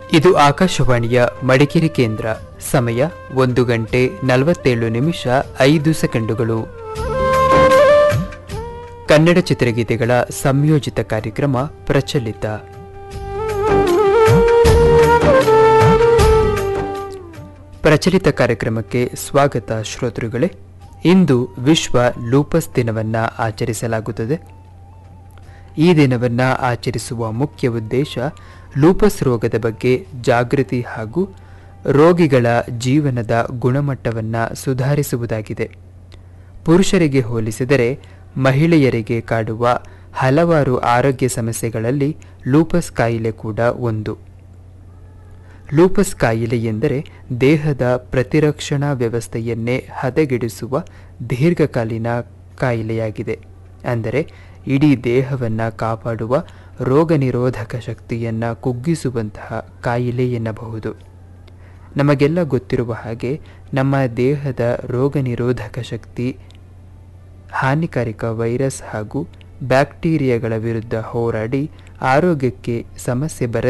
ಇದು ಆಕಾಶವಾಣಿಯ ಮಡಿಕೇರಿ ಕೇಂದ್ರ ಸಮಯ ಒಂದು ಗಂಟೆ ನಲವತ್ತೇಳು ನಿಮಿಷ ಐದು ಸೆಕೆಂಡುಗಳು ಕನ್ನಡ ಚಿತ್ರಗೀತೆಗಳ ಸಂಯೋಜಿತ ಕಾರ್ಯಕ್ರಮ ಪ್ರಚಲಿತ ಪ್ರಚಲಿತ ಕಾರ್ಯಕ್ರಮಕ್ಕೆ ಸ್ವಾಗತ ಶ್ರೋತೃಗಳೇ ಇಂದು ವಿಶ್ವ ಲೂಪಸ್ ದಿನವನ್ನ ಆಚರಿಸಲಾಗುತ್ತದೆ ಈ ದಿನವನ್ನ ಆಚರಿಸುವ ಮುಖ್ಯ ಉದ್ದೇಶ ಲೂಪಸ್ ರೋಗದ ಬಗ್ಗೆ ಜಾಗೃತಿ ಹಾಗೂ ರೋಗಿಗಳ ಜೀವನದ ಗುಣಮಟ್ಟವನ್ನು ಸುಧಾರಿಸುವುದಾಗಿದೆ ಪುರುಷರಿಗೆ ಹೋಲಿಸಿದರೆ ಮಹಿಳೆಯರಿಗೆ ಕಾಡುವ ಹಲವಾರು ಆರೋಗ್ಯ ಸಮಸ್ಯೆಗಳಲ್ಲಿ ಲೂಪಸ್ ಕಾಯಿಲೆ ಕೂಡ ಒಂದು ಲೂಪಸ್ ಕಾಯಿಲೆ ಎಂದರೆ ದೇಹದ ಪ್ರತಿರಕ್ಷಣಾ ವ್ಯವಸ್ಥೆಯನ್ನೇ ಹದಗೆಡಿಸುವ ದೀರ್ಘಕಾಲೀನ ಕಾಯಿಲೆಯಾಗಿದೆ ಅಂದರೆ ಇಡೀ ದೇಹವನ್ನು ಕಾಪಾಡುವ ರೋಗ ನಿರೋಧಕ ಶಕ್ತಿಯನ್ನು ಕುಗ್ಗಿಸುವಂತಹ ಕಾಯಿಲೆ ಎನ್ನಬಹುದು ನಮಗೆಲ್ಲ ಗೊತ್ತಿರುವ ಹಾಗೆ ನಮ್ಮ ದೇಹದ ರೋಗ ನಿರೋಧಕ ಶಕ್ತಿ ಹಾನಿಕಾರಕ ವೈರಸ್ ಹಾಗೂ ಬ್ಯಾಕ್ಟೀರಿಯಾಗಳ ವಿರುದ್ಧ ಹೋರಾಡಿ ಆರೋಗ್ಯಕ್ಕೆ ಸಮಸ್ಯೆ ಬರ